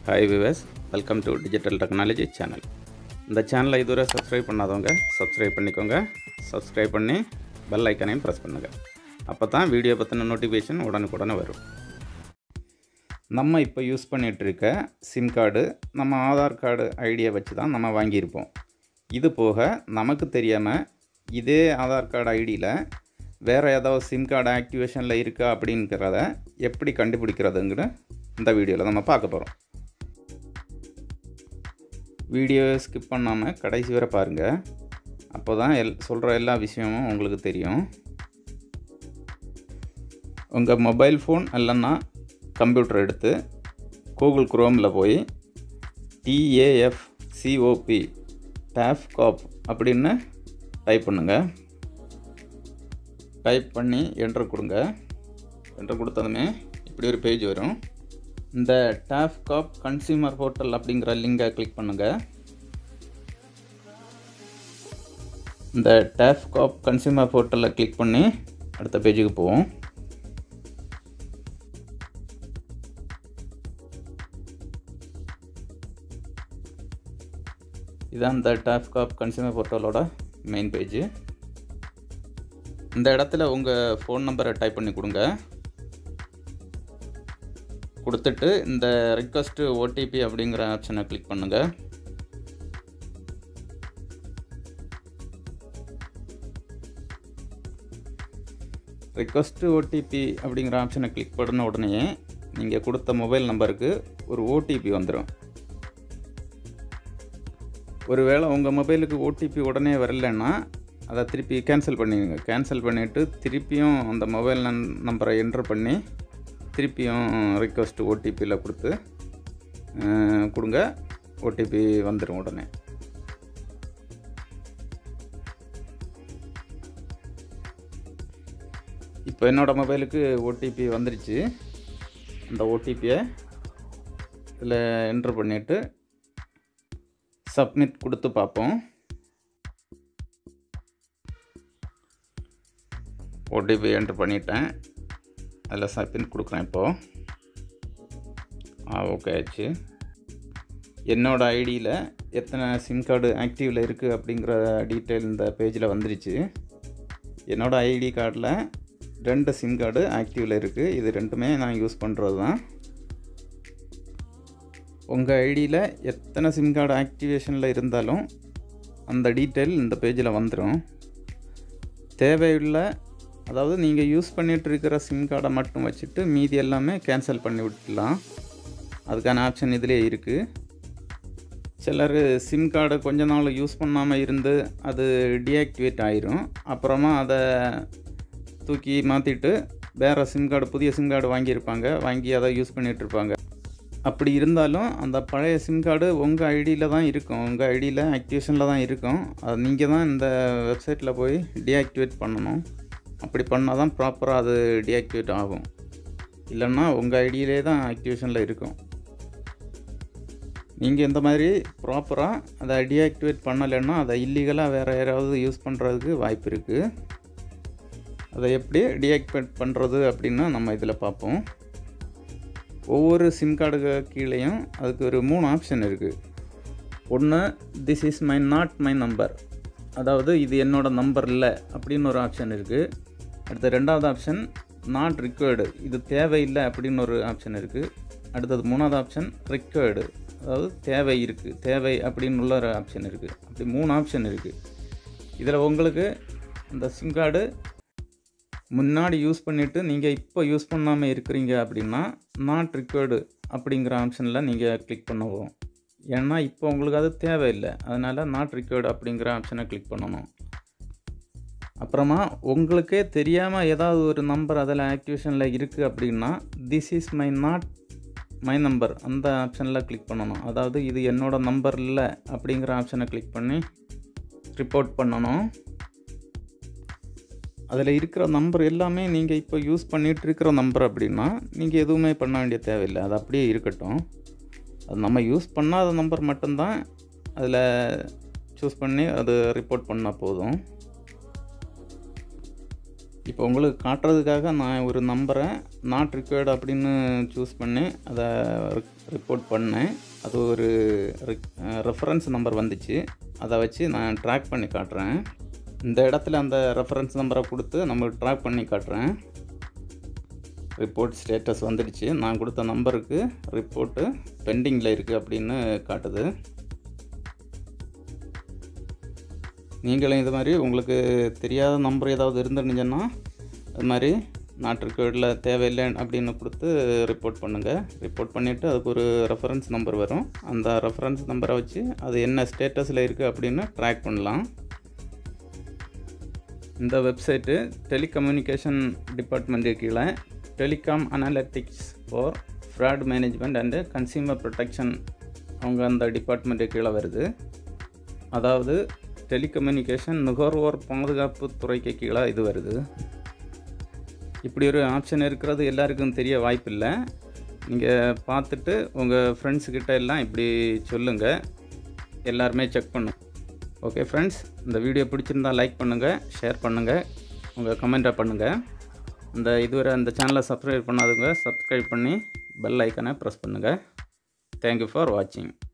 hi viewers welcome to digital technology channel இந்த சேனலை இதுவரை சப்ஸ்கிரைப் பண்ணாதவங்க சப்ஸ்கிரைப் பண்ணிக்கோங்க சப்ஸ்கிரைப் பண்ணி பெல் ஐக்கனையும் ப்ரெஸ் பண்ணுங்கள் அப்போ தான் வீடியோ பற்றின நோட்டிஃபிகேஷன் உடனுக்குடனே வரும் நம்ம இப்போ யூஸ் பண்ணிகிட்டு இருக்க சிம் கார்டு நம்ம ஆதார் கார்டு ஐடியை வச்சு தான் நம்ம வாங்கியிருப்போம் இது போக நமக்கு தெரியாமல் இதே ஆதார் கார்டு ஐடியில் வேறு ஏதாவது சிம் கார்டு ஆக்டிவேஷனில் இருக்கா அப்படிங்கிறத எப்படி கண்டுபிடிக்கிறதுங்கிற இந்த வீடியோவில் நம்ம பார்க்க போகிறோம் வீடியோ ஸ்கிப் பண்ணாமல் கடைசி வரை பாருங்கள் அப்போ தான் எல் சொல்கிற எல்லா விஷயமும் உங்களுக்கு தெரியும் உங்கள் மொபைல் ஃபோன் இல்லைன்னா கம்ப்யூட்டர் எடுத்து கூகுள் குரோமில் போய் டிஏஎஃப் சிஓபி டேஃப் காப் அப்படின்னு டைப் பண்ணுங்கள் டைப் பண்ணி என்ட்ரு கொடுங்க என்ட்ரு கொடுத்ததுமே இப்படி ஒரு பேஜ் வரும் இந்த டேஃப் காப் கன்சியூமர் போர்ட்டல் அப்படிங்கிற லிங்கை கிளிக் பண்ணுங்கள் இந்த டேஃப் காப் கன்சியூமர் போர்ட்டலில் கிளிக் பண்ணி அடுத்த பேஜுக்கு போவோம் இதான் இந்த டேஃப் காப் கன்சியூமர் போர்ட்டலோட மெயின் பேஜ் இந்த இடத்துல உங்கள் ஃபோன் நம்பரை டைப் பண்ணி கொடுங்க கொடுத்துட்டு இந்த ரிக்வஸ்ட்டு ஓடிபி அப்படிங்கிற ஆப்ஷனை கிளிக் பண்ணுங்கள் ரிக்வஸ்ட்டு ஓடிபி அப்படிங்கிற ஆப்ஷனை கிளிக் பண்ண உடனே நீங்கள் கொடுத்த மொபைல் நம்பருக்கு ஒரு ஓடிபி வந்துடும் ஒருவேளை உங்கள் மொபைலுக்கு ஓடிபி உடனே வரலன்னா அதை திருப்பி கேன்சல் பண்ணிடுங்க கேன்சல் பண்ணிவிட்டு திருப்பியும் அந்த மொபைல் நன் நம்பரை என்ட்ரு பண்ணி திருப்பியும் ரிக்வஸ்ட் ஓடிபியில் கொடுத்து கொடுங்க ஓடிபி வந்துடும் உடனே இப்போ என்னோடய மொபைலுக்கு ஓடிபி வந்துருச்சு அந்த ஓடிபியை இதில் என்ட்ரு பண்ணிவிட்டு சப்மிட் கொடுத்து பார்ப்போம் ஓடிபி என்ட்ரு பண்ணிட்டேன் அதில் சப்மிட் கொடுக்குறேன் இப்போது ஆ ஓகே ஆச்சு என்னோடய ஐடியில் எத்தனை சிம் கார்டு ஆக்டிவில் இருக்குது அப்படிங்கிற டீட்டெயில் இந்த பேஜில் வந்துருச்சு என்னோடய ஐடி கார்டில் ரெண்டு சிம் கார்டு ஆக்டிவில் இருக்குது இது ரெண்டுமே நான் யூஸ் பண்ணுறது தான் உங்கள் ஐடியில் எத்தனை சிம் கார்டு ஆக்டிவேஷனில் இருந்தாலும் அந்த டீட்டெயில் இந்த பேஜில் வந்துடும் தேவையுள்ள அதாவது நீங்கள் யூஸ் பண்ணிகிட்டு இருக்கிற சிம் கார்டை மட்டும் வச்சுட்டு மீதி எல்லாமே கேன்சல் பண்ணி விட்டுலாம் அதுக்கான ஆப்ஷன் இதிலே இருக்குது சிலர் சிம் கார்டு கொஞ்ச நாள் யூஸ் பண்ணாமல் இருந்து அது டீஆக்டிவேட் ஆயிரும் அப்புறமா அதை தூக்கி மாற்றிட்டு வேறு சிம் கார்டு புதிய சிம் கார்டு வாங்கியிருப்பாங்க வாங்கி அதை யூஸ் பண்ணிகிட்ருப்பாங்க அப்படி இருந்தாலும் அந்த பழைய சிம் கார்டு உங்கள் ஐடியில் தான் இருக்கும் உங்கள் ஐடியில் ஆக்டிவேஷனில் தான் இருக்கும் அது நீங்கள் தான் இந்த வெப்சைட்டில் போய் டீஆக்டிவேட் பண்ணணும் அப்படி பண்ணால் தான் ப்ராப்பராக அது டீஆக்டிவேட் ஆகும் இல்லைன்னா உங்கள் ஐடியிலே தான் ஆக்டிவேஷனில் இருக்கும் நீங்கள் இந்த மாதிரி ப்ராப்பராக அதை டீஆக்டிவேட் பண்ணலைன்னா அதை இல்லீகலாக வேறு யாராவது யூஸ் பண்ணுறதுக்கு வாய்ப்பு இருக்குது அதை எப்படி டீஆக்டிவேட் பண்ணுறது அப்படின்னு நம்ம இதில் பார்ப்போம் ஒவ்வொரு சிம் கார்டுக்கு கீழேயும் அதுக்கு ஒரு மூணு ஆப்ஷன் இருக்குது ஒன்று this is my not my number அதாவது இது என்னோடய நம்பர் இல்லை அப்படின்னு ஒரு ஆப்ஷன் இருக்குது அடுத்த ரெண்டாவது ஆப்ஷன் நாட் ரிக்வயர்டு இது தேவையில்லை அப்படின்னு ஒரு ஆப்ஷன் இருக்குது அடுத்தது மூணாவது ஆப்ஷன் ரிக்வயர்டு அதாவது தேவை இருக்குது தேவை அப்படின்னு உள்ள ஒரு ஆப்ஷன் இருக்குது அப்படி மூணு ஆப்ஷன் இருக்குது இதில் உங்களுக்கு இந்த சிம் கார்டு முன்னாடி யூஸ் பண்ணிவிட்டு நீங்கள் இப்போ யூஸ் பண்ணாமல் இருக்கிறீங்க அப்படின்னா நாட் ரிக்வயர்டு அப்படிங்கிற ஆப்ஷனில் நீங்கள் கிளிக் பண்ணுவோம் ஏன்னா இப்போ உங்களுக்கு அது தேவையில்லை அதனால் நாட் ரிக்வயர்டு அப்படிங்கிற ஆப்ஷனை கிளிக் பண்ணணும் அப்புறமா உங்களுக்கே தெரியாமல் ஏதாவது ஒரு நம்பர் அதில் ஆக்டிவேஷனில் இருக்குது அப்படின்னா this is my not my number அந்த ஆப்ஷனில் கிளிக் பண்ணணும் அதாவது இது என்னோடய நம்பர் இல்லை அப்படிங்கிற ஆப்ஷனை கிளிக் பண்ணி ரிப்போர்ட் பண்ணணும் அதில் இருக்கிற நம்பர் எல்லாமே நீங்கள் இப்போ யூஸ் பண்ணிகிட்டு இருக்கிற நம்பர் அப்படின்னா நீங்கள் எதுவுமே பண்ண வேண்டிய தேவையில்லை அது அப்படியே இருக்கட்டும் அது நம்ம யூஸ் பண்ணாத நம்பர் மட்டும்தான் அதில் சூஸ் பண்ணி அது ரிப்போர்ட் பண்ணால் போதும் இப்போ உங்களுக்கு காட்டுறதுக்காக நான் ஒரு நம்பரை நாட் ரிக்வயர்டு அப்படின்னு சூஸ் பண்ணி அதை ரிப்போர்ட் பண்ணேன் அது ஒரு ரெஃபரன்ஸ் நம்பர் வந்துச்சு அதை வச்சு நான் ட்ராக் பண்ணி காட்டுறேன் இந்த இடத்துல அந்த ரெஃபரன்ஸ் நம்பரை கொடுத்து நம்ம ட்ராக் பண்ணி காட்டுறேன் ரிப்போர்ட் ஸ்டேட்டஸ் வந்துடுச்சு நான் கொடுத்த நம்பருக்கு ரிப்போர்ட்டு பெண்டிங்கில் இருக்குது அப்படின்னு காட்டுது நீங்களும் இது மாதிரி உங்களுக்கு தெரியாத நம்பர் ஏதாவது இருந்துருந்துச்சுன்னா அது மாதிரி நாட்டிற்குள்ள தேவையில்லை அப்படின்னு கொடுத்து ரிப்போர்ட் பண்ணுங்கள் ரிப்போர்ட் பண்ணிவிட்டு அதுக்கு ஒரு ரெஃபரன்ஸ் நம்பர் வரும் அந்த ரெஃபரன்ஸ் நம்பரை வச்சு அது என்ன ஸ்டேட்டஸில் இருக்குது அப்படின்னு ட்ராக் பண்ணலாம் இந்த வெப்சைட்டு டெலிகம்யூனிகேஷன் டிபார்ட்மெண்ட்டு கீழே telecom analytics for fraud management and consumer protection அவங்க அந்த டிபார்ட்மெண்ட்டு கீழே வருது அதாவது டெலிகம்யூனிகேஷன் நுகர்வோர் பாதுகாப்பு துறைக்கு கீழே இது வருது இப்படி ஒரு ஆப்ஷன் இருக்கிறது எல்லாருக்கும் தெரிய வாய்ப்பில்லை நீங்கள் பார்த்துட்டு உங்கள் ஃப்ரெண்ட்ஸுக்கிட்ட எல்லாம் இப்படி சொல்லுங்கள் எல்லாருமே செக் பண்ணும் ஓகே ஃப்ரெண்ட்ஸ் இந்த வீடியோ பிடிச்சிருந்தா லைக் பண்ணுங்கள் ஷேர் பண்ணுங்கள் உங்கள் கமெண்ட்டை பண்ணுங்கள் இந்த இதுவரை அந்த சேனலை சப்ஸ்கிரைப் பண்ணாதவங்க சப்ஸ்கிரைப் பண்ணி பெல் ஐக்கனை ப்ரெஸ் பண்ணுங்கள் தேங்க்யூ ஃபார் வாட்சிங்